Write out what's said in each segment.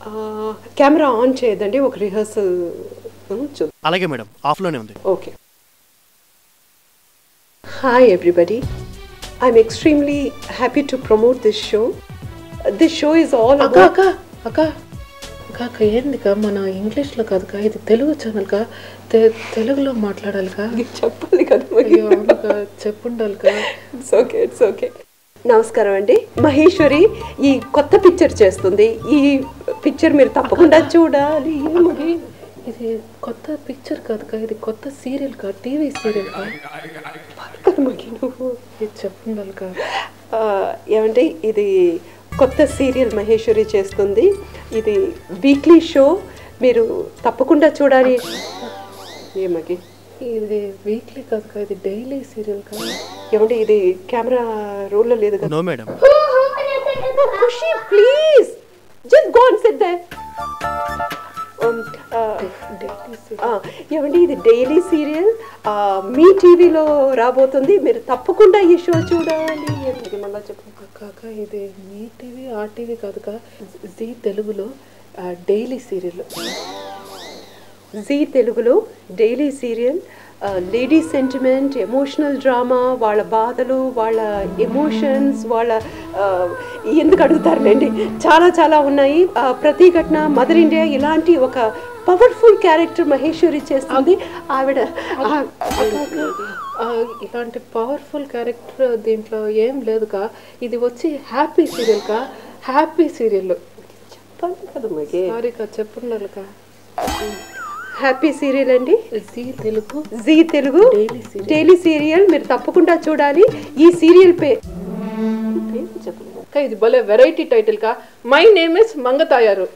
Camera on చేయదండి ఒక rehearsal చూద్దాం అలాగే మేడం ఆఫ్లోనే ఉంది okay hi everybody I'm extremely happy to promote this show this show is all అక్క అక్క అక్క అక్క అక్క ఏందిక మన ఇంగ్లీష్లో కాదుకా ఇది తెలుగు ఛానల్కా తె తెలుగులో మాట్లాడాలికా చెప్పాలి కదా మరి అయ్యో అవునుకా చెప్పుండాలికా ఇట్స్ ఓకే ఇట్స్ ఓకే నమస్కారం అండి మహేశ్వరి ఈ కొత్త పిక్చర్ చేస్తుంది ఈ పిక్చర్ మీరు తప్పకుండా చూడాలి ఇది ఇది కొత్త పిక్చర్ కాదుకా ఇది కొత్త సీరియల్ కా టీవీ సీరియల్ కా కర్మకి నువ్వు ఇది చెప్పుండాలికా ఆ, ఏమంటే ఇది కొత్త సీరియల్ మహేశ్వరి చేస్తుంది ఇది వీక్లీ షో మీరు తప్పకుండా చూడాలి ఏమకి ఇది వీక్లీ కాదుకా ఇది డైలీ సీరియల్ కా ఏమంటే ఇది కెమెరా రోల్లో లేదు కదా no madam Khushi please just go and sit there daily serial ఏమండి ఇది డైలీ సీరియల్ మీ టీవీలో రాబోతుంది మీరు తప్పకుండా ఈ షో చూడాలి ఏంటి మళ్ళా చెప్పు కాక ఇది మీ టీవీ ఆ టీవీ కాదుకా జీ తెలుగులో డైలీ సీరియల్ జీ తెలుగులో daily serial lady sentiment emotional drama వాళ్ళ బాధలు వాళ్ళ ఎమోషన్స్ వాళ్ళ ఆ, ఎందుకు అడుగుతారులేండి చాలా చాలా ఉన్నాయి ఆ, ప్రతిఘటన మదర్ ఇండియా ఇలాంటి ఒక పవర్ఫుల్ క్యారెక్టర్ మహేశ్వరి చేస్తుంది ఆవిడ ఆ- ఆ, ఇలాంటి పవర్ఫుల్ క్యారెక్టర్ దీంట్లో ఏం లేదుకా ఇది వచ్చి హ్యాపీ సీరియల్ కా హ్యాపీ సీరియల్ చెప్పాలి కదా మగే సారీకా చెప్పుండాలికా హ్యాపీ సీరియల్ అండి Zee Telugu Zee Telugu Daily serial. Daily serial మీరు తప్పకుండా చూడాలి ఈ సీరియల్ పే పేరు చెప్పలేదు కా ఇది భలే వెరైటీ టైటిల్ కా my name is Mangathayaru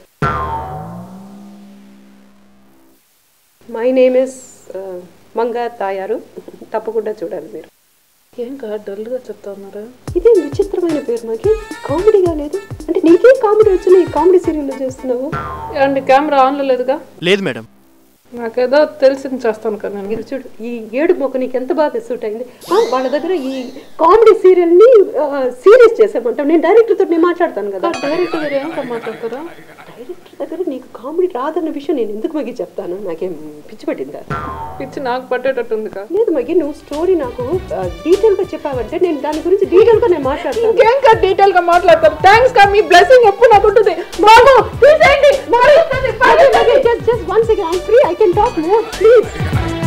my name is Mangathayaru తప్పకుండా చూడాలి మీరు ఏం కా డల్గా చెప్తా ఉన్నారా ఇదే విచిత్రమైన పేరు మాకి కామెడీగా లేదు అంటే నీకే కామెడీ వచ్చిన ఈ కామెడీ సీరియల్లో చేస్తున్నావు అండి కెమెరా ఆన్లో లేదుగా లేదు మేడం నాకేదో తెలిసింది చేస్తాను కదా నేను మీరు చూడు ఈ ఏడు మొక్క నీకు ఎంత బాగా సూట్ అయింది ఆ, వాళ్ళ దగ్గర ఈ కామెడీ సీరియల్ని సీరియస్ చేసామంటాం నేను డైరెక్టర్తో నేను మాట్లాడతాను కదా డైరెక్ట్ గారు ఏం కా మాట్లాడతారా డైరెక్టర్ దగ్గర నీకు కామెడీ రాదన్న విషయం నేను ఎందుకు మగి చెప్తాను నాకేం పిచ్చి పట్టిందా పిచ్చి నాకు పట్టేటట్టు ఉంది కా లేదు మగి నువ్వు స్టోరీ నాకు డీటెయిల్ గా చెప్పావంటే నేను దాని గురించి డీటెయిల్ గా నేను మాట్లాడతాను ఇంకేం కా డీటెయిల్ గా మాట్లాడతారు థ్యాంక్స్ కా మీ బ్లెస్సింగ్ ఎప్పుడు నాకు ఉంటుంది బాబు తీసేయండి just just one second i'm free i can talk more please